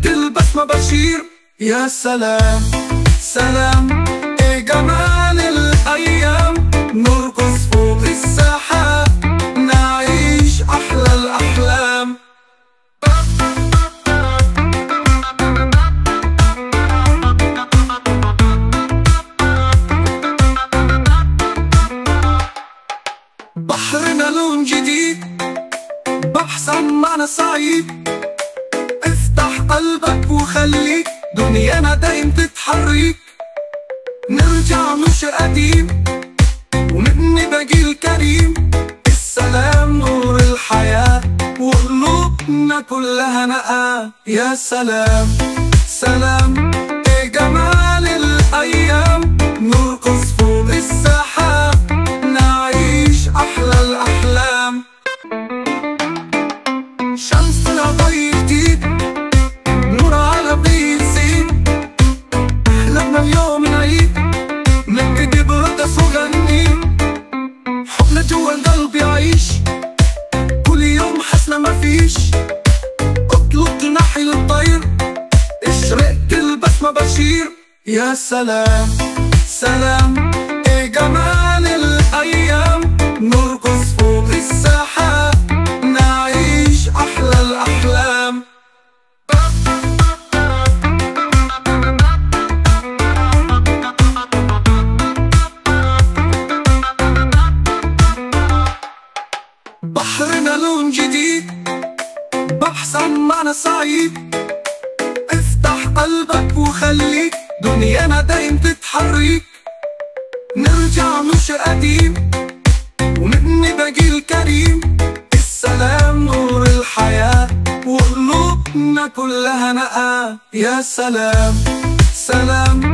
البسمة بشير يا سلام سلام ايه جمال الايام نرقص فوق السحاب نعيش احلى الاحلام بحرنا لون جديد بحثا معنا سعيد افتح قلبك وخليك دنيانا دايم تتحرك نرجع مش قديم ونبني جيل كريم السلام نور الحياة وقلوبنا كلها نقاء يا سلام سلام ايه جمال الايام نرقص فوق السحاب نعيش احلى الاحلام شمسنا ضي جديد نور على بيزيد احلامنا اليوم نعيد نكتب رقص وغني حبنا جوا القلب يعيش كل يوم حسنا مفيش اطلق جناحي للطير اشرقت البسمة بشير يا سلام سلام ايه جمال الايام نرقص فوق السحاب نعيش احلى الاحلام بحرنا لون جديد بحثا معنا سعيد افتح قلبك وخليك دنيانا دايم تتحرك نرجع مش قديم ونبني جيل كريم السلام نور الحياة وقلوبنا كلها نقاء يا سلام سلام